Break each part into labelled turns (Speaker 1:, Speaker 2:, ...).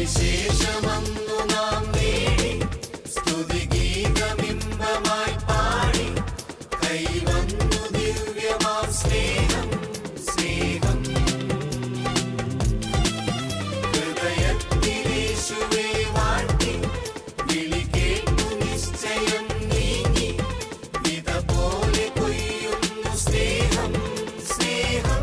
Speaker 1: സുവിശേഷമന്നു നാം നേടി സ്തുതിഗീതമിമ്പമായി പാടി കൈവന്നു ദിവ്യമാം സ്നേഹം സ്നേഹം ഹൃദയത്തിലേശുവേ വാഴ്ത്തി വിളി കേട്ടു നിശ്ചയം നീങ്ങി വിത പോലെ കൊയ്യുന്നു സ്നേഹം സ്നേഹം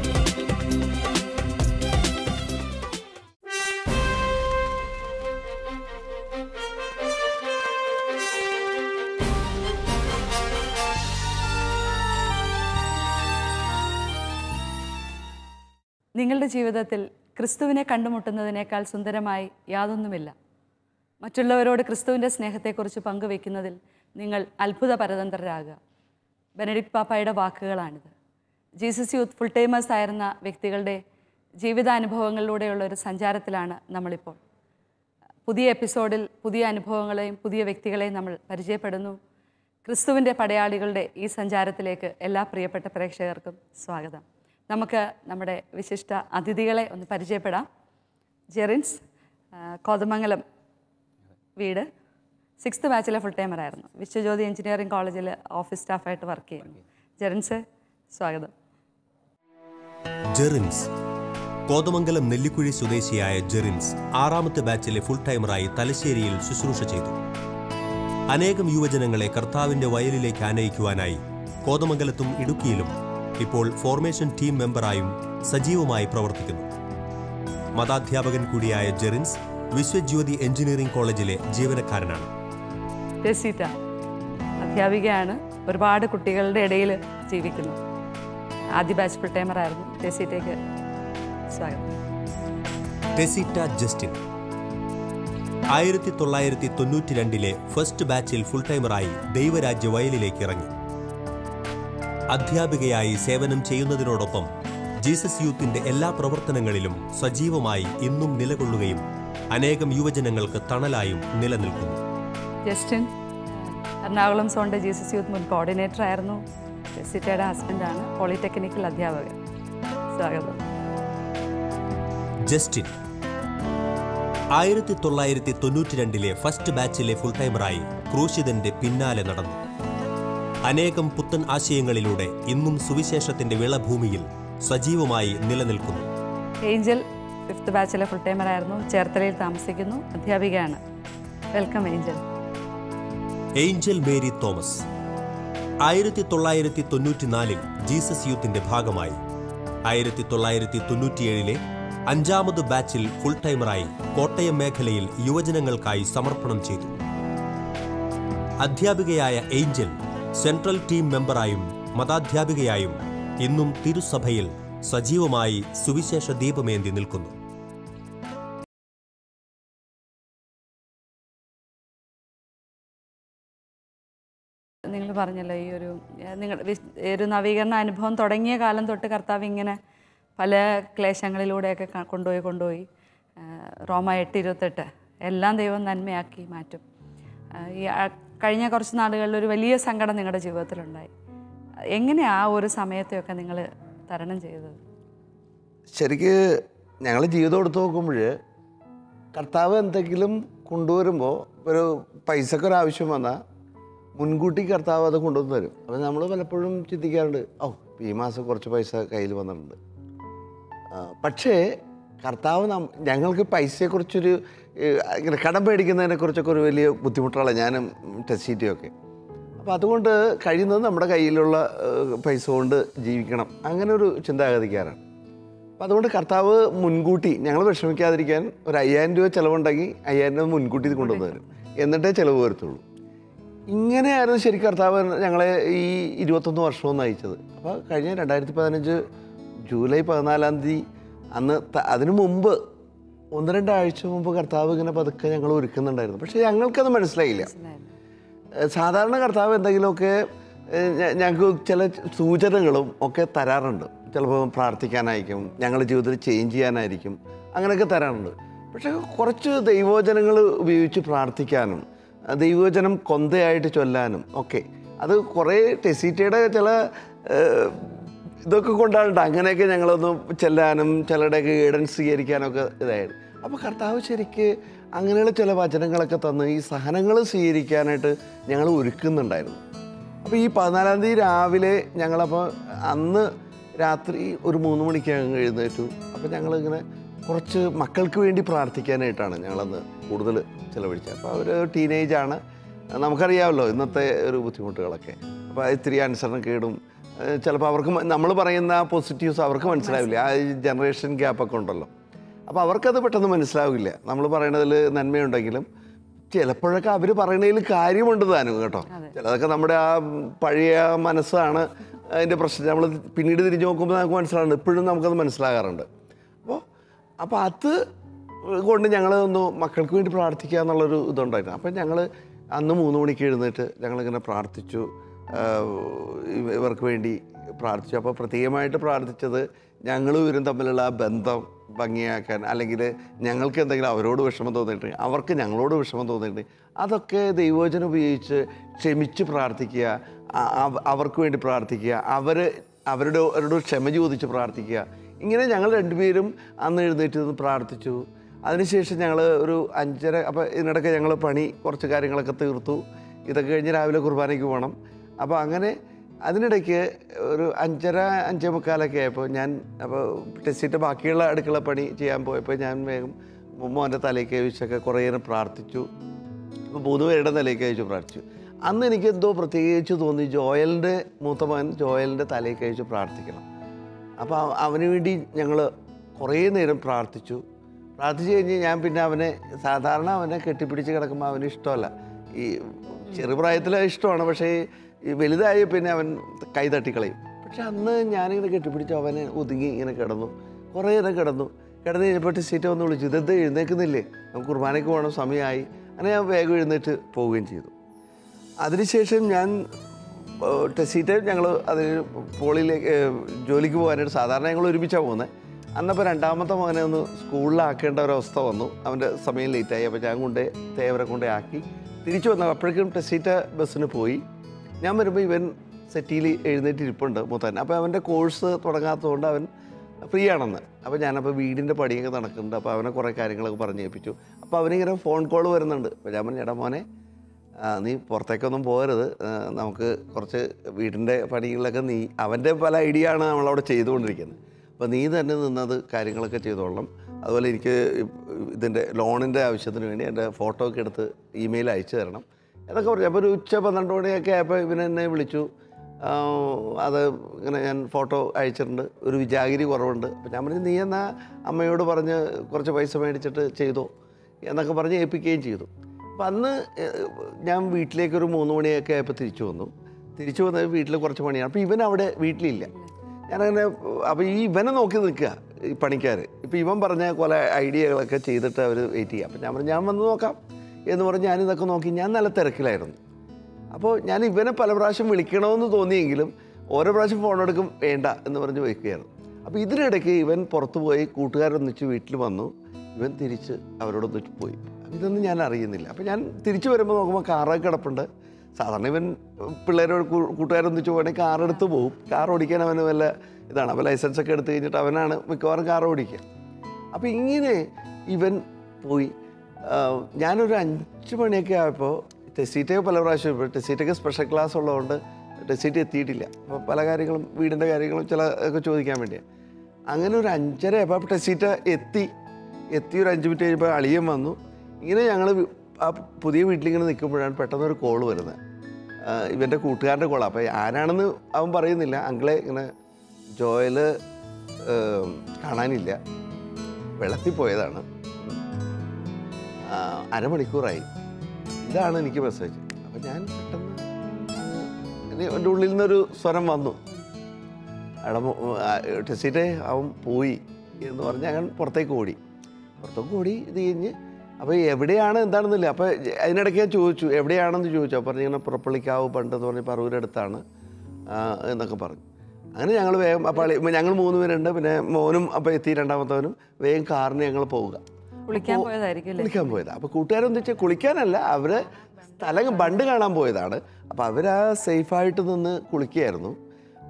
Speaker 2: നിങ്ങളുടെ ജീവിതത്തിൽ ക്രിസ്തുവിനെ കണ്ടുമുട്ടുന്നതിനേക്കാൾ സുന്ദരമായി യാതൊന്നുമില്ല മറ്റുള്ളവരോട് ക്രിസ്തുവിൻ്റെ സ്നേഹത്തെക്കുറിച്ച് പങ്കുവെക്കുന്നതിൽ നിങ്ങൾ അത്ഭുത പരതന്ത്രരാകുക ബെനഡിക്ട് പാപ്പായുടെ വാക്കുകളാണിത് ജീസസ് യൂത്ത് ഫുൾ ടൈമേഴ്സ് ആയിരുന്ന വ്യക്തികളുടെ ജീവിതാനുഭവങ്ങളിലൂടെയുള്ള ഒരു സഞ്ചാരത്തിലാണ് നമ്മളിപ്പോൾ പുതിയ എപ്പിസോഡിൽ പുതിയ അനുഭവങ്ങളെയും പുതിയ വ്യക്തികളെയും നമ്മൾ പരിചയപ്പെടുന്നു ക്രിസ്തുവിൻ്റെ പടയാളികളുടെ ഈ സഞ്ചാരത്തിലേക്ക് എല്ലാ പ്രിയപ്പെട്ട പ്രേക്ഷകർക്കും സ്വാഗതം നമുക്ക് നമ്മുടെ വിശിഷ്ട അതിഥികളെ ഒന്ന് പരിചയപ്പെടാം ജെറിൻസ് ആ, കോതമംഗലം വീട് സിക്സ്ത് ബാച്ചിലെ ഫുൾ ടൈമറായിരുന്നു വിശ്വജ്യോതി എഞ്ചിനീയറിംഗ് കോളേജിൽ ഓഫീസ് സ്റ്റാഫായിട്ട് വർക്ക് ചെയ്യുന്നു ജെറിൻസ് സ്വാഗതം
Speaker 3: ജെറിൻസ് കോതമംഗലം നെല്ലിക്കുഴി സ്വദേശിയായ ജെറിൻസ് ആറാമത്തെ ബാച്ചിലെ ഫുൾ ടൈമറായി തലശ്ശേരിയിൽ ശുശ്രൂഷ ചെയ്തു അനേകം യുവജനങ്ങളെ കർത്താവിന്റെ വയലിലേക്ക് ആനയിക്കുവാനായി കോതമംഗലത്തും ഇടുക്കിയിലും ഇപ്പോൾ ഫോർമേഷൻ ടീം മെമ്പറായും സജീവമായി പ്രവർത്തിക്കുന്നു മതാധ്യാപകൻ കൂടിയായ ജെറിൻസ് വിശ്വജ്യോതി എഞ്ചിനീയറിംഗ് കോളേജിലെ ജീവനക്കാരനാണ്
Speaker 2: രസീറ്റ അധ്യാപികയാണ് ഒരുപാട് കുട്ടികളുടെ ഇടയിൽ ജീവിക്കുന്നു ആദ്യ ബാച്ച് ഫുൾ ടൈമറായിരുന്നു രസീറ്റയ്ക്ക് സ്വാഗതം
Speaker 3: ടെസിറ്റ ജസ്റ്റിൻ ആയിരത്തി തൊള്ളായിരത്തി തൊണ്ണൂറ്റി രണ്ടിലെ ഫസ്റ്റ് ബാച്ചിൽ ഫുൾ ടൈമറായി ദൈവരാജ്യ വയലിലേക്ക് ഇറങ്ങി അധ്യാപികയായി സേവനം ചെയ്യുന്നതിനോടൊപ്പം ജീസസ് യൂത്തിന്റെ എല്ലാ പ്രവർത്തനങ്ങളിലും സജീവമായി ഇന്നും നിലകൊള്ളുകയും അനേകം യുവജനങ്ങൾക്ക് തണലായും നിലനിൽക്കുന്നു
Speaker 2: ജസ്റ്റിൻ എറണാകുളം സോണിൻ്റെ ജീസസ് യൂത്ത് മുൻ കോർഡിനേറ്റർ ആയിരുന്നു രസീറ്റയുടെ ഹസ്ബൻഡാണ് പോളിടെക്നിക്കൽ അധ്യാപകൻ സ്വാഗതം
Speaker 3: ജസ്റ്റിൻ ആയിരത്തി തൊള്ളായിരത്തി തൊണ്ണൂറ്റി രണ്ടിലെ ഫസ്റ്റ് ബാച്ചിലെ ഫുൾ ടൈമറായി ക്രൂശിതന്റെ പിന്നാലെ നടന്നു അനേകം പുത്തൻ ആശയങ്ങളിലൂടെ ഇന്നും സുവിശേഷത്തിന്റെ വിളഭൂമിയിൽ സജീവമായി നിലനിൽക്കുന്നു
Speaker 2: ഏഞ്ചൽ ഫിഫ്ത്ത് ബാച്ചിലെ ഫുൾ ടൈമറായിരുന്നു ചേർത്തലയിൽ താമസിക്കുന്നു അധ്യാപികയാണ് welcome Angel
Speaker 3: Angel Mary Thomas ആയിരത്തി തൊള്ളായിരത്തി തൊണ്ണൂറ്റിനാലിൽ ജീസസ് യൂത്തിന്റെ ഭാഗമായി ആയിരത്തി തൊള്ളായിരത്തി തൊണ്ണൂറ്റിയേഴിലെ അഞ്ചാമത് ബാച്ചിൽ ഫുൾ ടൈമറായി കോട്ടയം മേഖലയിൽ യുവജനങ്ങൾക്കായി സമർപ്പണം ചെയ്തു അധ്യാപികയായ ഏഞ്ചൽ സെൻട്രൽ ടീം മെമ്പറായും മതാധ്യാപികയായും ഇന്നും തിരുസഭയിൽ സജീവമായി സുവിശേഷ ദീപമേന്തി നിൽക്കുന്നു
Speaker 2: നിങ്ങൾ പറഞ്ഞല്ലോ ഈ ഒരു ഏഹ്, നിങ്ങൾ വിശ്- ഒരു നവീകരണ അനുഭവം തുടങ്ങിയ കാലം തൊട്ട് കർത്താവ് ഇങ്ങനെ പല ക്ലേശങ്ങളിലൂടെയൊക്കെ ക- കൊണ്ടുപോയി കൊണ്ടുപോയി ഏഹ്, റോമ എട്ട് ഇരുപത്തെട്ട് എല്ലാം ദൈവം നന്മയാക്കി മാറ്റും ഏഹ്, ഈ ആ- കഴിഞ്ഞ കുറച്ച് നാളുകളിൽ ഒരു വലിയ സങ്കടം നിങ്ങളുടെ ജീവിതത്തിലുണ്ടായി എങ്ങനെ ആ ഒരു സമയത്തെയൊക്കെ നിങ്ങൾ തരണം ചെയ്തത്
Speaker 4: ശരിക്ക് ഞങ്ങൾ ജീവിതം എടുത്ത് നോക്കുമ്പോൾ കർത്താവ് എന്തെങ്കിലും കൊണ്ടുവരുമ്പോൾ ഒരു പൈസക്ക് ഒരു ആവശ്യം വന്നാൽ മുൻകൂട്ടി കർത്താവ് അത് കൊണ്ടുവന്ന് തരും അപ്പോൾ നമ്മൾ പലപ്പോഴും ചിന്തിക്കാറുണ്ട് ഓ ഈ മാസം കുറച്ച് പൈസ കയ്യിൽ വന്നിട്ടുണ്ട് ആ, പക്ഷേ കർത്താവ് നം ഞങ്ങൾക്ക് പൈസയെക്കുറിച്ചൊരു ഏഹ്, ഇങ്ങനെ കടം പേടിക്കുന്നതിനെ കുറിച്ചൊക്കെ ഒരു വലിയ ബുദ്ധിമുട്ടുള്ള ഞാനും ടെസ്റ്റ് ഒക്കെ അപ്പോൾ അതുകൊണ്ട് കഴിയുന്നത് നമ്മുടെ കയ്യിലുള്ള ഏഹ്, പൈസ കൊണ്ട് ജീവിക്കണം അങ്ങനെ ഒരു ചിന്താഗതിക്കാരാണ് അപ്പോൾ അതുകൊണ്ട് കർത്താവ് മുൻകൂട്ടി ഞങ്ങൾ വിഷമിക്കാതിരിക്കാൻ ഒരു അയ്യായിരം രൂപ ചിലവുണ്ടെങ്കിൽ അയ്യായിരം രൂപ മുൻകൂട്ടി ഇത് കൊണ്ടുവന്ന് തരും എന്നിട്ടേ ചിലവ് വരത്തുള്ളൂ ഇങ്ങനെയായിരുന്നു ശരിക്കും കർത്താവ് ഞങ്ങളെ ഈ ഇരുപത്തൊന്ന് വർഷവും നയിച്ചത് അപ്പോൾ കഴിഞ്ഞ രണ്ടായിരത്തി പതിനഞ്ച് ജൂലൈ പതിനാലാം തീയതി അന്ന് ത- അതിനു മുമ്പ് ഒന്ന് രണ്ടാഴ്ച മുമ്പ് കർത്താവ് ഇങ്ങനെ പതുക്കെ ഞങ്ങൾ ഒരുക്കുന്നുണ്ടായിരുന്നു പക്ഷേ ഞങ്ങൾക്കത് മനസ്സിലായില്ല ഏഹ് സാധാരണ കർത്താവ് എന്തെങ്കിലുമൊക്കെ ഏഹ് ഞ- ഞങ്ങൾക്ക് ചില സൂചനകളും ഒക്കെ തരാറുണ്ട് ചിലപ്പോൾ പ്രാർത്ഥിക്കാനായിരിക്കും ഞങ്ങളുടെ ജീവിതത്തിൽ ചേഞ്ച് ചെയ്യാനായിരിക്കും അങ്ങനെയൊക്കെ തരാറുണ്ട് പക്ഷേ കുറച്ച് ദൈവവചനങ്ങൾ ഉപയോഗിച്ച് പ്രാർത്ഥിക്കാനും ആ ദൈവവചനം കൊന്തയായിട്ട് ചൊല്ലാനും ഒക്കെ അത് കുറേ ടെസീറ്റയുടെ ചില ഏഹ്, ഇതൊക്കെ കൊണ്ടാണ് അങ്ങനെയൊക്കെ ഞങ്ങളൊന്ന് ചെല്ലാനും ചിലരുടെയൊക്കെ ഗൈഡൻസ് സ്വീകരിക്കാനൊക്കെ ഇതായിരുന്നു അപ്പോൾ കർത്താവ് ശരിക്ക് അങ്ങനെയുള്ള ചില വചനങ്ങളൊക്കെ തന്ന് ഈ സഹനങ്ങൾ സ്വീകരിക്കാനായിട്ട് ഞങ്ങൾ ഒരുക്കുന്നുണ്ടായിരുന്നു അപ്പോൾ ഈ പതിനാലാം തീയതി രാവിലെ ഞങ്ങളപ്പോൾ അന്ന് രാത്രി ഒരു മൂന്ന് മണിക്ക് അങ്ങ് എഴുന്നേറ്റു അപ്പോൾ ഞങ്ങളിങ്ങനെ കുറച്ച് മക്കൾക്ക് വേണ്ടി പ്രാർത്ഥിക്കാനായിട്ടാണ് ഞങ്ങളന്ന് കൂടുതൽ ചിലവഴിച്ചത് അപ്പോൾ അവർ ടീനേജാണ് നമുക്കറിയാമല്ലോ ഇന്നത്തെ ഒരു ബുദ്ധിമുട്ടുകളൊക്കെ അപ്പോൾ ഇത്തിരി അനുസരണക്കേടും ചിലപ്പോൾ അവർക്ക് നമ്മൾ പറയുന്ന പോസിറ്റീവ്സ് അവർക്ക് മനസ്സിലാവില്ല ആ ജനറേഷൻ ഗ്യാപ്പൊക്കെ ഉണ്ടല്ലോ അപ്പോൾ അവർക്കത് പെട്ടെന്ന് മനസ്സിലാവില്ല നമ്മൾ പറയണതിൽ നന്മയുണ്ടെങ്കിലും ചിലപ്പോഴൊക്കെ അവർ പറയണതിൽ കാര്യമുണ്ട് താനും കേട്ടോ ചിലതൊക്കെ നമ്മുടെ ആ പഴയ മനസ്സാണ് അതിൻ്റെ പ്രശ്നം നമ്മൾ പിന്നീട് തിരിഞ്ഞു നോക്കുമ്പോൾ നമുക്ക് മനസ്സിലാവുന്നുണ്ട് ഇപ്പോഴും നമുക്കത് മനസ്സിലാകാറുണ്ട് അപ്പോൾ അപ്പോൾ അത് കൊണ്ട് ഞങ്ങൾ ഒന്ന് മക്കൾക്ക് വേണ്ടി പ്രാർത്ഥിക്കുക എന്നുള്ളൊരു ഇതുണ്ടായിരുന്നു അപ്പം ഞങ്ങൾ അന്ന് മൂന്ന് മണിക്ക് എഴുന്നേറ്റ് ഞങ്ങളിങ്ങനെ പ്രാർത്ഥിച്ചു ആഹ് ഇവ- ഇവർക്ക് വേണ്ടി പ്രാർത്ഥിച്ചു അപ്പോൾ പ്രത്യേകമായിട്ട് പ്രാർത്ഥിച്ചത് ഞങ്ങളും ഇവരും തമ്മിലുള്ള ആ ബന്ധം ഭംഗിയാക്കാൻ അല്ലെങ്കിൽ ഞങ്ങൾക്ക് എന്തെങ്കിലും അവരോട് വിഷമം തോന്നിയിട്ടുണ്ടെങ്കിൽ അവർക്ക് ഞങ്ങളോട് വിഷമം തോന്നിയിട്ടുണ്ടെങ്കിൽ അതൊക്കെ ദൈവവചനം ഉപയോഗിച്ച് ക്ഷമിച്ച് പ്രാർത്ഥിക്കുക ആ- അവ- അവർക്ക് വേണ്ടി പ്രാർത്ഥിക്കുക അവർ അവരുടെ അവരോട് ക്ഷമ ചോദിച്ച് പ്രാർത്ഥിക്കുക ഇങ്ങനെ ഞങ്ങൾ രണ്ടുപേരും അന്ന് എഴുന്നേറ്റ് നിന്ന് പ്രാർത്ഥിച്ചു അതിനുശേഷം ഞങ്ങൾ ഒരു അഞ്ചര അപ്പോൾ ഇതിനിടയ്ക്ക് ഞങ്ങൾ പണി കുറച്ച് കാര്യങ്ങളൊക്കെ തീർത്തു ഇതൊക്കെ കഴിഞ്ഞ് രാവിലെ കുർബാനയ്ക്ക് പോകണം അപ്പോൾ അങ്ങനെ അതിനിടയ്ക്ക് ഒരു അഞ്ചര അഞ്ചേ മുക്കാലൊക്കെ ആയപ്പോൾ ഞാൻ അപ്പോൾ ടെസ്റ്റിട്ട് ബാക്കിയുള്ള അടുക്കള പണി ചെയ്യാൻ പോയപ്പോൾ ഞാൻ വേഗം മോൻ്റെ തലയ്ക്ക് വെച്ചൊക്കെ കുറേ നേരം പ്രാർത്ഥിച്ചു അപ്പോൾ മൂന്ന് പേരുടെ തലയ്ക്ക് അയച്ചു പ്രാർത്ഥിച്ചു അന്ന് എനിക്ക് എന്തോ പ്രത്യേകിച്ച് തോന്നി ജോയലിൻ്റെ മൂത്ത മകൻ ജോയലിൻ്റെ തലയ്ക്ക് അയച്ചു പ്രാർത്ഥിക്കണം അപ്പോൾ അവ- അവന് വേണ്ടി ഞങ്ങൾ കുറേ നേരം പ്രാർത്ഥിച്ചു പ്രാർത്ഥിച്ചു കഴിഞ്ഞ് ഞാൻ പിന്നെ അവനെ സാധാരണ അവനെ കെട്ടിപ്പിടിച്ച് കിടക്കുമ്പോൾ അവന് ഇഷ്ടമല്ല ഈ ചെറുപ്രായത്തിൽ ഇഷ്ടമാണ് പക്ഷേ ഈ വലുതായി പിന്നെ അവൻ കൈ തട്ടിക്കളയും പക്ഷെ അന്ന് ഞാനിങ്ങനെ കെട്ടിപ്പിടിച്ച് അവനെ ഒതുങ്ങി ഇങ്ങനെ കിടന്നു കുറേ നേരം കിടന്നു കിടന്ന് കഴിഞ്ഞപ്പോൾ സീറ്റ് വന്ന് വിളിച്ചു ഇതെന്ത് എഴുന്നേക്കുന്നില്ലേ നമുക്ക് കുർബാനയ്ക്ക് പോകണം സമയമായി അങ്ങനെ ഞാൻ വേഗം എഴുന്നേറ്റ് പോവുകയും ചെയ്തു അതിനുശേഷം ഞാൻ ടെസീറ്റ് ഞങ്ങൾ അതിന് പോളിയിലേക്ക് ഏഹ്, ജോലിക്ക് പോകാനായിട്ട് സാധാരണ ഞങ്ങൾ ഒരുമിച്ചാണ് പോകുന്നത് അന്നപ്പോൾ രണ്ടാമത്തെ മകനെ ഒന്ന് സ്കൂളിലാക്കേണ്ട ഒരവസ്ഥ വന്നു അവൻ്റെ സമയം ലേറ്റായി അപ്പോൾ ഞാൻ കൊണ്ട് തേവരെ കൊണ്ട് ആക്കി തിരിച്ചു വന്നു അപ്പോഴേക്കും ടെസീറ്റ ബസ്സിന് പോയി ഞാൻ വരുമ്പോൾ ഇവൻ സെറ്റിയിൽ എഴുന്നേറ്റ് ഇരിപ്പുണ്ട് മൂത്തൻ അപ്പോൾ അവൻ്റെ കോഴ്സ് തുടങ്ങാത്തതുകൊണ്ട് അവൻ ഫ്രീ ആണെന്ന് അപ്പോൾ ഞാനപ്പോൾ വീടിൻ്റെ പണിയൊക്കെ നടക്കുന്നുണ്ട് അപ്പോൾ അവനെ കുറേ കാര്യങ്ങളൊക്കെ പറഞ്ഞു ഏൽപ്പിച്ചു അപ്പോൾ അവനിങ്ങനെ ഫോൺ കോൾ വരുന്നുണ്ട് അപ്പോൾ ഞാൻ പറഞ്ഞു എടാ മോനെ ആ, നീ പുറത്തേക്കൊന്നും പോകരുത് ആ, നമുക്ക് കുറച്ച് വീടിൻ്റെ പണികളിലൊക്കെ നീ അവൻ്റെ പല ഐഡിയ ആണ് നമ്മളവിടെ ചെയ്തുകൊണ്ടിരിക്കുന്നത് അപ്പോൾ നീ തന്നെ നിന്നത് കാര്യങ്ങളൊക്കെ ചെയ്തോളണം അതുപോലെ എനിക്ക് ഇതിൻ്റെ ലോണിൻ്റെ ആവശ്യത്തിന് വേണ്ടി എൻ്റെ ഫോട്ടോ ഒക്കെ എടുത്ത് ഇമെയിൽ അയച്ചു തരണം എന്നൊക്കെ പറഞ്ഞു അപ്പോൾ ഒരു ഉച്ച പന്ത്രണ്ട് മണിയൊക്കെ ആയപ്പോൾ ഇവനെ എന്നെ വിളിച്ചു ആ, അത് ഇങ്ങനെ ഞാൻ ഫോട്ടോ അയച്ചിട്ടുണ്ട് ഒരു വിജാഗിരി കുറവുണ്ട് അപ്പോൾ ഞാൻ പറഞ്ഞു നീ എന്നാൽ അമ്മയോട് പറഞ്ഞ് കുറച്ച് പൈസ മേടിച്ചിട്ട് ചെയ്തോ എന്നൊക്കെ പറഞ്ഞ് ഏൽപ്പിക്കുകയും ചെയ്തു അപ്പം അന്ന് ഏഹ്, ഞാൻ വീട്ടിലേക്ക് ഒരു മൂന്ന് മണിയൊക്കെ ആയപ്പോൾ തിരിച്ചു വന്നു തിരിച്ചു വന്നത് വീട്ടിൽ കുറച്ച് പണിയാണ് അപ്പോൾ ഇവൻ അവിടെ വീട്ടിലില്ല ഞാനങ്ങനെ അപ്പോൾ ഈ ഇവനെ നോക്കി നിൽക്കുക ഈ പണിക്കാർ ഇപ്പോൾ ഇവൻ പറഞ്ഞ കുറെ ഐഡിയകളൊക്കെ ചെയ്തിട്ട് അവർ വെയിറ്റ് ചെയ്യുക അപ്പോൾ ഞാൻ പറഞ്ഞു ഞാൻ വന്ന് നോക്കാം എന്ന് പറഞ്ഞ് ഞാനിതൊക്കെ നോക്കി ഞാൻ നല്ല തിരക്കിലായിരുന്നു അപ്പോൾ ഞാൻ ഇവനെ പല പ്രാവശ്യം വിളിക്കണമെന്ന് തോന്നിയെങ്കിലും ഓരോ പ്രാവശ്യം ഫോൺ എടുക്കും വേണ്ട എന്ന് പറഞ്ഞ് വയ്ക്കുകയായിരുന്നു അപ്പോൾ ഇതിനിടയ്ക്ക് ഇവൻ പുറത്തു പോയി കൂട്ടുകാരൊന്നിച്ച് വീട്ടിൽ വന്നു ഇവൻ തിരിച്ച് അവരോടൊന്നിച്ച് പോയി അപ്പോൾ ഇതൊന്നും ഞാൻ അറിയുന്നില്ല അപ്പോൾ ഞാൻ തിരിച്ചു വരുമ്പോൾ നോക്കുമ്പോൾ കാറൊക്കെ കിടപ്പുണ്ട് സാധാരണ ഇവൻ പിള്ളേരോട് കൂ- കൂട്ടുകാരൊന്നിച്ച് പോകണമെങ്കിൽ കാർ എടുത്ത് പോകും കാർ ഓടിക്കാൻ അവന് വല്ല ഇതാണ് അപ്പോൾ ലൈസൻസ് ഒക്കെ എടുത്ത് കഴിഞ്ഞിട്ട് അവനാണ് മിക്കവാറും കാർ ഓടിക്കുക അപ്പോൾ ഇങ്ങനെ ഇവൻ പോയി ആ, ഞാനൊരു അഞ്ച് മണിയൊക്കെ ആയപ്പോൾ ടെസീറ്റൊക്കെ പല പ്രാവശ്യം ഇപ്പോൾ ടെസീറ്റൊക്കെ സ്പെഷ്യൽ ക്ലാസ് ഉള്ളതുകൊണ്ട് ടെസീറ്റ് എത്തിയിട്ടില്ല അപ്പോൾ പല കാര്യങ്ങളും വീടിൻ്റെ കാര്യങ്ങളും ചില ഒക്കെ ചോദിക്കാൻ വേണ്ടിയാണ് അങ്ങനെ ഒരു അഞ്ചര ആയപ്പോൾ ടെസീറ്റ എത്തി എത്തി ഒരു അഞ്ച് മിനിറ്റ് കഴിഞ്ഞപ്പോൾ അളിയൻ വന്നു ഇങ്ങനെ ഞങ്ങൾ ആ പുതിയ വീട്ടിലിങ്ങനെ നിൽക്കുമ്പോഴാണ് പെട്ടെന്ന് ഒരു കോൾ വരുന്നത് ആ, ഇവൻ്റെ കൂട്ടുകാരൻ്റെ കോളാണ് അപ്പോൾ ആരാണെന്ന് അവൻ പറയുന്നില്ല അങ്കിളെ ഇങ്ങനെ ജോയല് ഏം, കാണാനില്ല വെള്ളത്തിൽ പോയതാണ് ആ, അരമണിക്കൂറായി ഇതാണ് എനിക്ക് മെസ്സേജ് അപ്പം ഞാൻ പെട്ടെന്ന് അങ്ങ് എൻ്റെ ഉള്ളിൽ നിന്നൊരു സ്വരം വന്നു അവിടെ ടെസ്റ്റിൻ്റെ അവൻ പോയി എന്ന് പറഞ്ഞ് അങ്ങനെ പുറത്തേക്ക് ഓടി പുറത്തേക്ക് ഓടി ഇത് കഴിഞ്ഞ് അപ്പോൾ എവിടെയാണ് എന്താണെന്നില്ല അപ്പോൾ അതിനിടയ്ക്ക് ഞാൻ ചോദിച്ചു എവിടെയാണെന്ന് ചോദിച്ചു അപ്പോൾ പറഞ്ഞു ഇങ്ങനെ പുറപ്പള്ളിക്കാവ് പണ്ടെന്ന് പറഞ്ഞ് പറവൂരടുത്താണ് ആ, എന്നൊക്കെ പറഞ്ഞു അങ്ങനെ ഞങ്ങൾ വേഗം അപ്പോൾ അളി- ഞങ്ങൾ മൂന്ന് പേരുണ്ട് പിന്നെ മോനും അപ്പോൾ എത്തി രണ്ടാമത്തവനും വേഗം കാറിന് ഞങ്ങൾ പോവുക
Speaker 2: കുളിക്കാൻ പോയതായിരിക്കും അല്ലേ
Speaker 4: കുളിക്കാൻ പോയതാ അപ്പോൾ കൂട്ടുകാരെന്ന് വെച്ചാൽ കുളിക്കാനല്ല അവര് സ്ഥലം ബണ്ട് കാണാൻ പോയതാണ് അപ്പോൾ അവർ ആ സേഫായിട്ട് നിന്ന് കുളിക്കുകയായിരുന്നു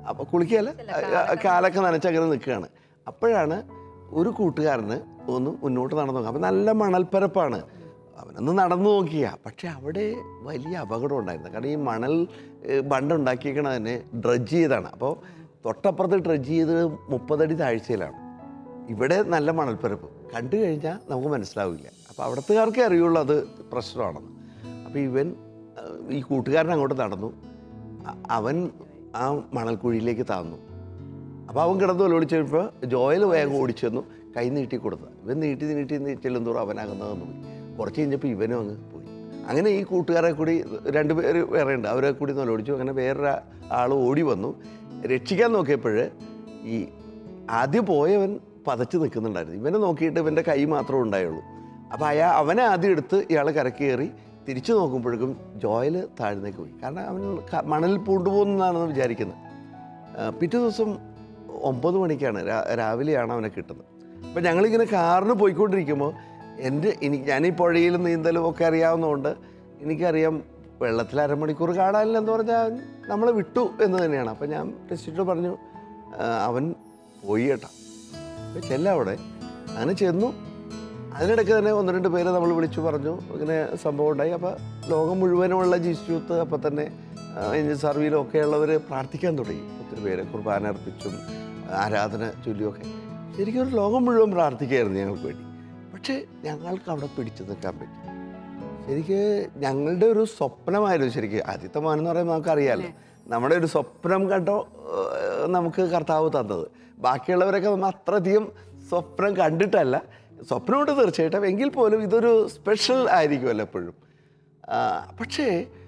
Speaker 4: അപ്പോൾ കുളിക്കുകയല്ല കാലൊക്കെ നനച്ച് അങ്ങനെ നിൽക്കുകയാണ് അപ്പോഴാണ് ഒരു കൂട്ടുകാരന് ഒന്ന് മുന്നോട്ട് നടന്നു നോക്കാം അപ്പം നല്ല മണൽപ്പരപ്പാണ് അവനൊന്ന് നടന്നു നോക്കിയ പക്ഷെ അവിടെ വലിയ അപകടം ഉണ്ടായിരുന്നു കാരണം ഈ മണൽ ഏഹ്, ബണ്ട് ഉണ്ടാക്കിയേക്കണ തന്നെ ഡ്രഡ്ജ് ചെയ്താണ് അപ്പോൾ തൊട്ടപ്പുറത്ത് ഡ്രഡ്ജ് ചെയ്ത് മുപ്പതടി താഴ്ചയിലാണ് ഇവിടെ നല്ല മണൽപ്പരപ്പ് കണ്ടു കഴിഞ്ഞാൽ നമുക്ക് മനസ്സിലാവില്ല അപ്പോൾ അവിടത്തുകാർക്കേ അറിയുള്ളൂ അത് പ്രശ്നമാണെന്ന് അപ്പോൾ ഇവൻ ഏഹ്, ഈ കൂട്ടുകാരൻ അങ്ങോട്ട് നടന്നു അ- അവൻ ആ മണൽക്കുഴിയിലേക്ക് താന്നു അപ്പോൾ അവൻ കിടന്ന് ഒലോടിച്ച് കഴിഞ്ഞപ്പോൾ ജോയൽ വേഗം ഓടിച്ചു വന്നു കൈ നീട്ടി കൊടുത്ത ഇവൻ നീട്ടി നീട്ടി നീ ചെല്ലുന്തോറും അവനകന്ന് വന്നു പോയി കുറച്ച് കഴിഞ്ഞപ്പോൾ ഇവനും അങ്ങ് പോയി അങ്ങനെ ഈ കൂട്ടുകാരെ കൂടി രണ്ട് പേര് വേറെ ഉണ്ട് അവരെ കൂടി നൊലോടിച്ചു അങ്ങനെ വേറൊരു ആൾ ഓടി വന്നു രക്ഷിക്കാൻ നോക്കിയപ്പോൾ ഈ ആദ്യം പോയവൻ പതച്ച് നിൽക്കുന്നുണ്ടായിരുന്നു ഇവനെ നോക്കിയിട്ട് ഇവൻ്റെ കൈ മാത്രമേ ഉണ്ടായുള്ളൂ അപ്പോൾ അയാൾ അവനെ ആദ്യം എടുത്ത് ഇയാൾ കരക്ക് കയറി തിരിച്ചു നോക്കുമ്പോഴേക്കും ജോയൽ താഴ്ന്നേക്ക് പോയി കാരണം അവൻ ക- മണലിൽ പൂണ്ടുപോകുന്നതാണെന്ന് വിചാരിക്കുന്നത് ആ, പിറ്റേ ദിവസം ഒമ്പത് മണിക്കാണ് രാ- രാവിലെയാണ് അവനെ കിട്ടുന്നത് അപ്പം ഞങ്ങളിങ്ങനെ കാറിന് പോയിക്കൊണ്ടിരിക്കുമ്പോൾ എൻ്റെ എനിക്ക് ഞാൻ ഈ പുഴയിലും നീന്തലും ഒക്കെ അറിയാവുന്നതുകൊണ്ട് എനിക്കറിയാം വെള്ളത്തിൽ അരമണിക്കൂർ കാണാനില്ല എന്ന് പറഞ്ഞാൽ നമ്മളെ വിട്ടു എന്ന് തന്നെയാണ് അപ്പം ഞാൻ ടെസ്റ്റിട്ട് പറഞ്ഞു "ആ, അവൻ പോയി കേട്ടാ അപ്പോൾ ചെല്ല അവിടെ അങ്ങനെ ചെന്നു അതിനിടയ്ക്ക് തന്നെ ഒന്ന് രണ്ട് പേരെ നമ്മൾ വിളിച്ചു പറഞ്ഞു ഇങ്ങനെ സംഭവം ഉണ്ടായി അപ്പോൾ ലോകം മുഴുവനുമുള്ള ജിസ്യൂത്ത് അപ്പം തന്നെ എഞ്ചിൻ സർവീലും ഒക്കെ ഉള്ളവർ പ്രാർത്ഥിക്കാൻ തുടങ്ങി ഒത്തിരി പേര് കുർബാന അർപ്പിച്ചും ആരാധന ചൊല്ലിയൊക്കെ ശരിക്കും ഒരു ലോകം മുഴുവൻ പ്രാർത്ഥിക്കുകയായിരുന്നു ഞങ്ങൾക്ക് വേണ്ടി പക്ഷേ ഞങ്ങൾക്ക് അവിടെ പിടിച്ചു നിൽക്കാൻ പറ്റി ശരിക്ക് ഞങ്ങളുടെ ഒരു സ്വപ്നമായിരുന്നു ശരിക്കും ആദ്യത്തെ മോൻ എന്ന് പറയുമ്പോൾ നമുക്കറിയാമല്ലോ നമ്മുടെ ഒരു സ്വപ്നം കണ്ടോ ഏഹ്, നമുക്ക് കർത്താവ് തന്നത് ബാക്കിയുള്ളവരൊക്കെ നമ്മൾ അത്രയധികം സ്വപ്നം കണ്ടിട്ടല്ല സ്വപ്നമുണ്ട് തീർച്ചയായിട്ടും എങ്കിൽ പോലും ഇതൊരു സ്പെഷ്യൽ ആയിരിക്കുമല്ലോ എപ്പോഴും ആ, പക്ഷേ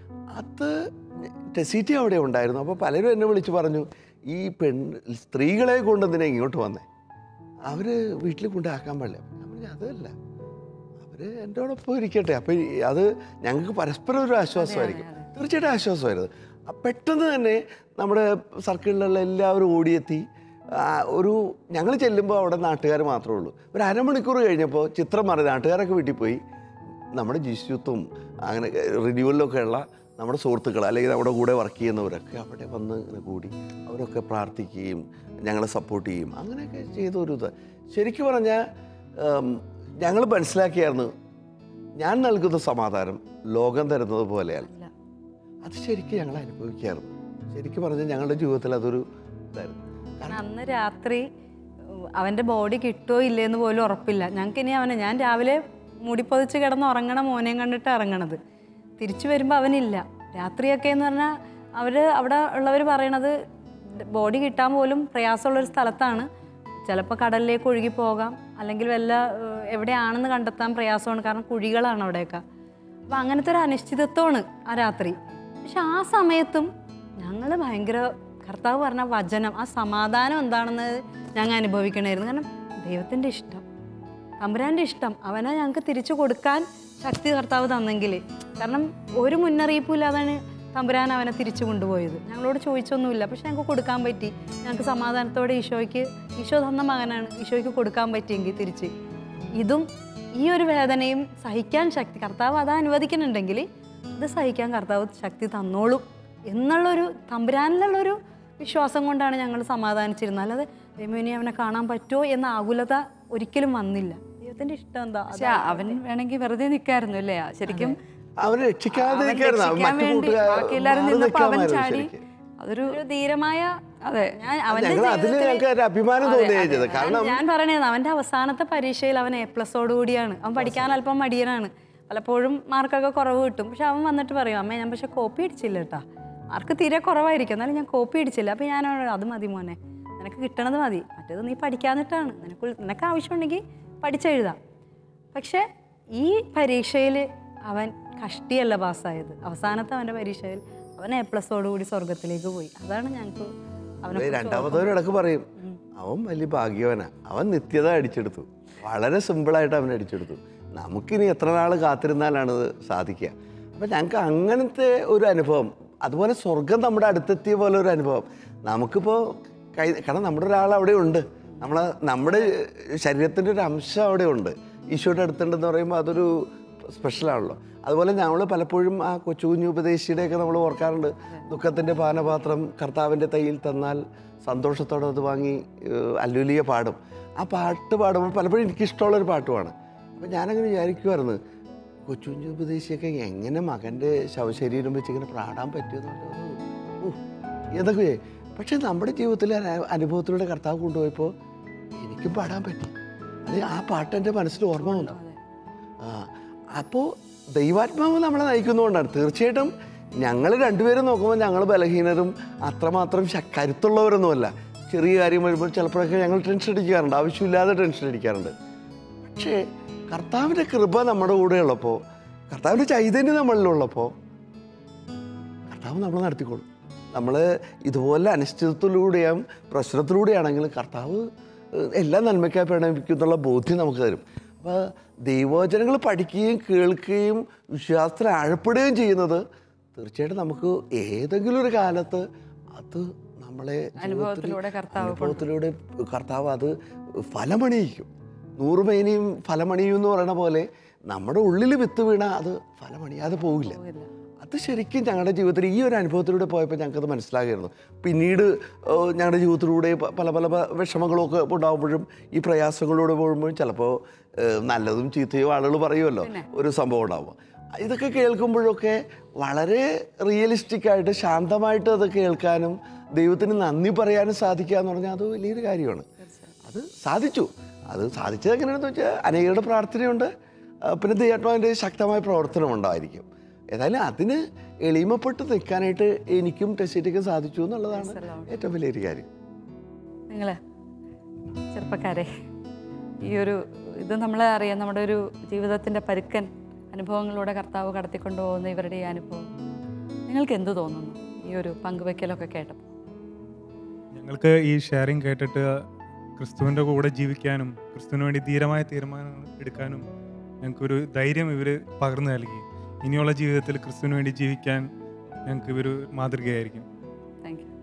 Speaker 4: അത് ടെസീറ്റി അവിടെ ഉണ്ടായിരുന്നു അപ്പോൾ പലരും എന്നെ വിളിച്ച് പറഞ്ഞു ഈ പെൺ സ്ത്രീകളെ കൊണ്ട് എന്തിനാ ഇങ്ങോട്ട് വന്നേ അവർ വീട്ടിൽ കൊണ്ടാക്കാൻ പാടില്ല ഞാൻ പറഞ്ഞു അതല്ല അവർ എൻ്റെ ഒപ്പം ഇരിക്കട്ടെ അപ്പം അത് ഞങ്ങൾക്ക് പരസ്പരം ഒരു ആശ്വാസമായിരിക്കും തീർച്ചയായിട്ടും ആശ്വാസമായിരുന്നു ആ പെട്ടെന്ന് തന്നെ നമ്മുടെ സർക്കിളിലുള്ള എല്ലാവരും ഓടിയെത്തി ആ, ഒരു ഞങ്ങൾ ചെല്ലുമ്പോൾ അവിടെ നാട്ടുകാർ മാത്രമേ ഉള്ളൂ ഒരു അരമണിക്കൂർ കഴിഞ്ഞപ്പോൾ ചിത്രം മാറി നാട്ടുകാരൊക്കെ വീട്ടിൽ പോയി നമ്മുടെ ജിസ്യുത്തും അങ്ങനെ റിന്യൂവലിലൊക്കെ ഉള്ള നമ്മുടെ സുഹൃത്തുക്കൾ അല്ലെങ്കിൽ നമ്മുടെ കൂടെ വർക്ക് ചെയ്യുന്നവരൊക്കെ അവിടെ വന്ന് ഇങ്ങനെ കൂടി അവരൊക്കെ പ്രാർത്ഥിക്കുകയും ഞങ്ങളെ സപ്പോർട്ട് ചെയ്യും അങ്ങനെയൊക്കെ ചെയ്ത ഒരു ഇത് ശരിക്കും പറഞ്ഞാൽ ഞങ്ങൾ മനസ്സിലാക്കിയായിരുന്നു ഞാൻ നൽകുന്ന സമാധാനം ലോകം തരുന്നത് പോലെയല്ല
Speaker 2: അല്ല.
Speaker 4: അത് ശരിക്കും ഞങ്ങൾ അനുഭവിക്കായിരുന്നു ശരിക്കും പറഞ്ഞാൽ ഞങ്ങളുടെ ജീവിതത്തിൽ അതൊരു ഇതായിരുന്നു
Speaker 2: കാരണം അന്ന് രാത്രി ഉം, അവന്റെ ബോഡി കിട്ടുമോ ഇല്ലേന്ന് പോലും ഉറപ്പില്ല ഞങ്ങൾക്ക് ഇനി അവനെ ഞാൻ രാവിലെ മുടിപ്പൊതിച്ച് കിടന്ന് ഉറങ്ങണ മോനെയും കണ്ടിട്ട് ഇറങ്ങണത് തിരിച്ചു വരുമ്പോൾ അവനില്ല രാത്രിയൊക്കെ എന്ന് പറഞ്ഞാൽ അവർ അവിടെ ഉള്ളവർ പറയണത് ബോഡി കിട്ടാൻ പോലും പ്രയാസമുള്ളൊരു സ്ഥലത്താണ് ചിലപ്പോൾ കടലിലേക്ക് ഒഴുകി പോകാം അല്ലെങ്കിൽ വല്ല ഏഹ്, എവിടെയാണെന്ന് കണ്ടെത്താൻ പ്രയാസമാണ് കാരണം കുഴികളാണ് അവിടെയൊക്കെ അപ്പം അങ്ങനത്തെ ഒരു അനിശ്ചിതത്വമാണ് ആ രാത്രി പക്ഷെ ആ സമയത്തും ഞങ്ങൾ ഭയങ്കര കർത്താവ് പറഞ്ഞ വചനം ആ സമാധാനം എന്താണെന്ന് ഞങ്ങൾ അനുഭവിക്കണമായിരുന്നു കാരണം ദൈവത്തിൻ്റെ ഇഷ്ടം തമ്പുരാൻ്റെ ഇഷ്ടം അവനെ ഞങ്ങൾക്ക് തിരിച്ചു കൊടുക്കാൻ ശക്തി കർത്താവ് തന്നെങ്കിൽ കാരണം ഒരു മുന്നറിയിപ്പും ഇല്ലാതാണ് തമ്പുരാൻ അവനെ തിരിച്ചു കൊണ്ടുപോയത് ഞങ്ങളോട് ചോദിച്ചൊന്നുമില്ല പക്ഷെ ഞങ്ങൾക്ക് കൊടുക്കാൻ പറ്റി ഞങ്ങൾക്ക് സമാധാനത്തോടെ ഈശോയ്ക്ക് ഈശോ തന്ന മകനാണ് ഈശോയ്ക്ക് കൊടുക്കാൻ പറ്റിയെങ്കിൽ തിരിച്ച് ഇതും ഈ ഒരു വേദനയും സഹിക്കാൻ ശക്തി കർത്താവ് അത് അനുവദിക്കുന്നുണ്ടെങ്കിൽ ഇത് സഹിക്കാൻ കർത്താവ് ശക്തി തന്നോളും എന്നുള്ളൊരു തമ്പുരാനിലുള്ളൊരു വിശ്വാസം കൊണ്ടാണ് ഞങ്ങൾ സമാധാനിച്ചിരുന്നത് അല്ലാതെ ദൈവമിനി അവനെ കാണാൻ പറ്റുമോ എന്ന ആകുലത ഒരിക്കലും വന്നില്ല ദൈവത്തിന്റെ ഇഷ്ടം എന്താ
Speaker 5: പക്ഷെ അവൻ വേണമെങ്കിൽ വെറുതെ നിൽക്കായിരുന്നു അല്ലേ ശരിക്കും
Speaker 4: അവനെ രക്ഷിക്കാതെ
Speaker 5: അവൻ
Speaker 4: നിൽക്കായിരുന്നു
Speaker 5: രക്ഷിക്കാൻ
Speaker 4: മറ്റു
Speaker 5: വേണ്ടി
Speaker 4: കൂട്ടുകാർ
Speaker 5: ബാക്കി എല്ലാവരും
Speaker 4: മാറി
Speaker 5: നിന്നപ്പോ അവൻ
Speaker 4: നിൽക്കാമായിരുന്നു
Speaker 5: ചാടി
Speaker 4: ശരിക്കും.
Speaker 5: അതൊരു
Speaker 2: ഒരു ധീരമായ
Speaker 5: അതെ
Speaker 2: ഞാൻ അവന്റെ
Speaker 4: ഞങ്ങൾ അതിൽ
Speaker 2: ജീവിതത്തില്
Speaker 4: ഞങ്ങൾക്ക് ഒരു അഭിമാനം
Speaker 2: അതെ,
Speaker 4: തോന്നുകയും
Speaker 2: അതെ.
Speaker 4: ചെയ്തത്
Speaker 2: ഞാൻ-
Speaker 4: കാരണം
Speaker 2: ഞാൻ പറയണത് അവന്റെ അവസാനത്തെ പരീക്ഷയിൽ അവൻ എ പ്ലസോട് കൂടിയാണ് അവൻ പഠിക്കാൻ അല്പം മടിയനാണ് പലപ്പോഴും മാർക്കൊക്കെ കുറവ് കിട്ടും പക്ഷെ അവൻ വന്നിട്ട് പറയും അമ്മ ഞാൻ പക്ഷെ കോപ്പി അടിച്ചില്ല കേട്ടാ മാർക്ക് തീരെ കുറവായിരിക്കും എന്നാലും ഞാൻ കോപ്പി അടിച്ചില്ല അപ്പം ഞാൻ അവനോട് അത് മതി മോനെ നിനക്ക് കിട്ടണത് മതി മറ്റേത് നീ പഠിക്കാന്നിട്ടാണ് നിനക്ക് നിനക്ക് ആവശ്യമുണ്ടെങ്കിൽ പഠിച്ചെഴുതാം പക്ഷെ ഈ പരീക്ഷയിൽ അവൻ കഷ്ടിയല്ല പാസ്സായത് അവസാനത്തെ അവൻ്റെ പരീക്ഷയിൽ അവൻ എ പ്ലസോട് കൂടി സ്വർഗത്തിലേക്ക് പോയി അതാണ് ഞങ്ങൾക്ക് അവനെ
Speaker 4: ഏയ് രണ്ടാമത്തവരും ഇടക്ക് പറയും അവൻ വലിയ ഭാഗ്യവനാ അവൻ നിത്യത അടിച്ചെടുത്തു വളരെ സിമ്പിളായിട്ട് അവൻ അടിച്ചെടുത്തു നമുക്കിനി എത്ര നാൾ കാത്തിരുന്നാലാണ് ഇത് സാധിക്കുക അപ്പം ഞങ്ങൾക്ക് അങ്ങനത്തെ ഒരു അനുഭവം അതുപോലെ സ്വർഗം നമ്മുടെ അടുത്തെത്തിയ പോലെ ഒരു അനുഭവം നമുക്കിപ്പോൾ കൈ കാരണം നമ്മുടെ ഒരാൾ അവിടെ ഉണ്ട് നമ്മളെ നമ്മുടെ ശരീരത്തിൻ്റെ ഒരു അംശം അവിടെ ഉണ്ട് ഈശോയുടെ അടുത്തുണ്ടെന്ന് പറയുമ്പോൾ അതൊരു സ്പെഷ്യലാണല്ലോ അതുപോലെ ഞങ്ങൾ പലപ്പോഴും ആ കൊച്ചു കുഞ്ഞു ഉപദേശിയുടെയൊക്കെ നമ്മൾ ഓർക്കാറുണ്ട് ദുഃഖത്തിൻ്റെ പാനപാത്രം കർത്താവിൻ്റെ തയ്യിൽ തന്നാൽ സന്തോഷത്തോടെ അത് വാങ്ങി ഏഹ്, അല്ലുലിയ പാടും ആ പാട്ട് പാടുമ്പോൾ പലപ്പോഴും എനിക്കിഷ്ടമുള്ളൊരു പാട്ടുമാണ് അപ്പോൾ ഞാനങ്ങനെ വിചാരിക്കുമായിരുന്നു കൊച്ചു കുഞ്ഞു ഉപദേശിയൊക്കെ എങ്ങനെ മകൻ്റെ ശവശരീരം വെച്ച് ഇങ്ങനെ പാടാൻ പറ്റുമെന്നുള്ളത് ഓ ഏതൊക്കെ പക്ഷേ നമ്മുടെ ജീവിതത്തിലെ അനു- അനുഭവത്തിലൂടെ കർത്താവ് കൊണ്ടുപോയപ്പോൾ എനിക്കും പാടാൻ പറ്റി അത് ആ പാട്ട് എൻ്റെ മനസ്സിൽ ഓർമ്മ വന്നു ആ അപ്പോൾ ദൈവാത്മാവ് നമ്മളെ നയിക്കുന്നതുകൊണ്ടാണ് തീർച്ചയായിട്ടും ഞങ്ങൾ രണ്ടുപേരും നോക്കുമ്പോൾ ഞങ്ങൾ ബലഹീനരും അത്രമാത്രം ശ- കരുത്തുള്ളവരൊന്നുമല്ല ചെറിയ കാര്യം വരുമ്പോൾ ചിലപ്പോഴൊക്കെ ഞങ്ങൾ ടെൻഷൻ അടിക്കാറുണ്ട് ആവശ്യമില്ലാതെ ടെൻഷൻ അടിക്കാറുണ്ട് പക്ഷേ കർത്താവിൻ്റെ കൃപ നമ്മുടെ കൂടെ ഉള്ളപ്പോൾ കർത്താവിൻ്റെ ചൈതന്യം നമ്മളിലുള്ളപ്പോൾ കർത്താവ് നമ്മളെ നടത്തിക്കോളും നമ്മൾ ഇതുപോലെ അനിശ്ചിതത്വത്തിലൂടെയും പ്രശ്നത്തിലൂടെയാണെങ്കിലും കർത്താവ് ഏഹ്, എല്ലാ നന്മയ്ക്കായി പ്രണയിക്കുന്നുള്ള ബോധ്യം നമുക്ക് തരും അപ്പോൾ ദൈവവചനങ്ങൾ പഠിക്കുകയും കേൾക്കുകയും വിശ്വാസത്തിൽ ആഴപ്പെടുകയും ചെയ്യുന്നത് തീർച്ചയായിട്ടും നമുക്ക് ഏതെങ്കിലും ഒരു കാലത്ത് അത് നമ്മളെ ജീവിതത്തിൽ-
Speaker 2: അനുഭവത്തിലൂടെ കർത്താവ്
Speaker 4: അനുഭവത്തിലൂടെ കർത്താവ് അത് ഫലമണിയിക്കും നൂറുമേനിയും ഫലമണിയും എന്ന് പറയുന്ന പോലെ നമ്മുടെ ഉള്ളിൽ വിത്ത് വീണ അത് ഫലമണിയാതെ പോകില്ല അത് ശരിക്കും ഞങ്ങളുടെ ജീവിതത്തിൽ ഈ ഒരു അനുഭവത്തിലൂടെ പോയപ്പോൾ ഞങ്ങൾക്കത് മനസ്സിലാകുമായിരുന്നു പിന്നീട് ഏഹ്, ഞങ്ങളുടെ ജീവിതത്തിലൂടെ പ- പല പല പ- വിഷമങ്ങളൊക്കെ ഉണ്ടാകുമ്പോഴും ഈ പ്രയാസങ്ങളിലൂടെ പോകുമ്പോഴും ചിലപ്പോൾ ഏഹ്, നല്ലതും ചീത്തയും ആളുകൾ പറയുമല്ലോ ഒരു സംഭവം ഉണ്ടാവുക ഇതൊക്കെ കേൾക്കുമ്പോഴൊക്കെ വളരെ റിയലിസ്റ്റിക് ആയിട്ട് ശാന്തമായിട്ട് അത് കേൾക്കാനും ദൈവത്തിന് നന്ദി പറയാനും സാധിക്കുക എന്ന് പറഞ്ഞാൽ അത് വലിയൊരു കാര്യമാണ് അത് സാധിച്ചു അത് സാധിച്ചത് എങ്ങനെയാണെന്ന് വെച്ചാൽ അനേകരുടെ പ്രാർത്ഥനയുണ്ട് ആ, പിന്നെ ദൈവാത്മാവിൻ്റെ ശക്തമായ പ്രവർത്തനം ഉണ്ടായിരിക്കും ഏതായാലും അതിന് എളിമപ്പെട്ട് നിൽക്കാനായിട്ട് എനിക്കും ടെസ്റ്റിറ്റൊക്കെ സാധിച്ചു എന്നുള്ളതാണ് ഏറ്റവും വലിയൊരു കാര്യം
Speaker 2: നിങ്ങൾ ചെറുപ്പക്കാരെ ഈ ഒരു ഇത് നമ്മളെ അറിയാം നമ്മുടെ ഒരു ജീവിതത്തിൻ്റെ പരുക്കൻ അനുഭവങ്ങളിലൂടെ കർത്താവ് കടത്തിക്കൊണ്ടു പോകുന്ന ഇവരുടെ ഈ അനുഭവം നിങ്ങൾക്ക് എന്ത് തോന്നുന്നു ഈ ഒരു പങ്കുവെക്കലൊക്കെ കേട്ടപ്പോൾ
Speaker 6: ഞങ്ങൾക്ക് ഈ ഷെയറിങ് കേട്ടിട്ട് ക്രിസ്തുവിൻ്റെ കൂടെ ജീവിക്കാനും ക്രിസ്തുവിന് വേണ്ടി ധീരമായ തീരുമാനങ്ങൾ എടുക്കാനും ഞങ്ങൾക്കൊരു ധൈര്യം ഇവർ പകർന്നു നൽകി ഇനിയുള്ള ജീവിതത്തിൽ ക്രിസ്തുവിന് വേണ്ടി ജീവിക്കാൻ ഞങ്ങൾക്ക് ഇവർ മാതൃകയായിരിക്കും
Speaker 2: താങ്ക് യു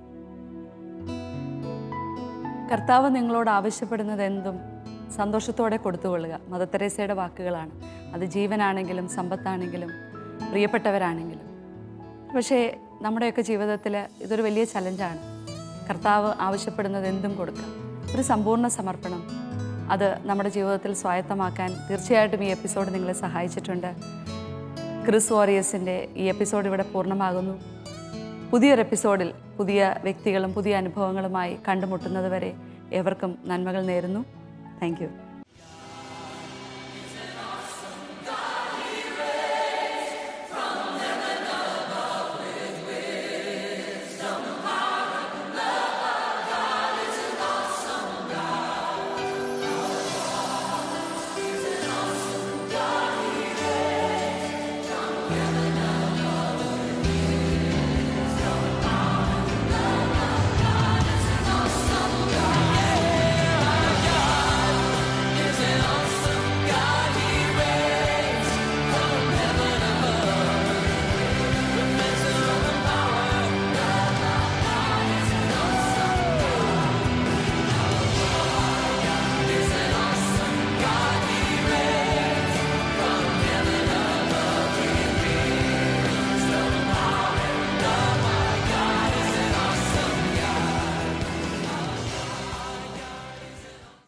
Speaker 2: കർത്താവ് നിങ്ങളോട് ആവശ്യപ്പെടുന്നത് എന്തും സന്തോഷത്തോടെ കൊടുത്തുകൊള്ളുക മദർ തെരേസയുടെ വാക്കുകളാണ് അത് ജീവനാണെങ്കിലും സമ്പത്താണെങ്കിലും പ്രിയപ്പെട്ടവരാണെങ്കിലും പക്ഷേ നമ്മുടെയൊക്കെ ജീവിതത്തിൽ ഇതൊരു വലിയ ചലഞ്ചാണ് കർത്താവ് ആവശ്യപ്പെടുന്നത് എന്തും കൊടുക്കുക ഒരു സമ്പൂർണ്ണ സമർപ്പണം അത് നമ്മുടെ ജീവിതത്തിൽ സ്വായത്തമാക്കാൻ തീർച്ചയായിട്ടും ഈ എപ്പിസോഡ് നിങ്ങളെ സഹായിച്ചിട്ടുണ്ട് ക്രിസ് വാറിയേഴ്സിൻ്റെ ഈ എപ്പിസോഡ് ഇവിടെ പൂർണ്ണമാകുന്നു പുതിയൊരു എപ്പിസോഡിൽ പുതിയ വ്യക്തികളും പുതിയ അനുഭവങ്ങളുമായി കണ്ടുമുട്ടുന്നത് വരെ ഏവർക്കും നന്മകൾ നേരുന്നു താങ്ക് യു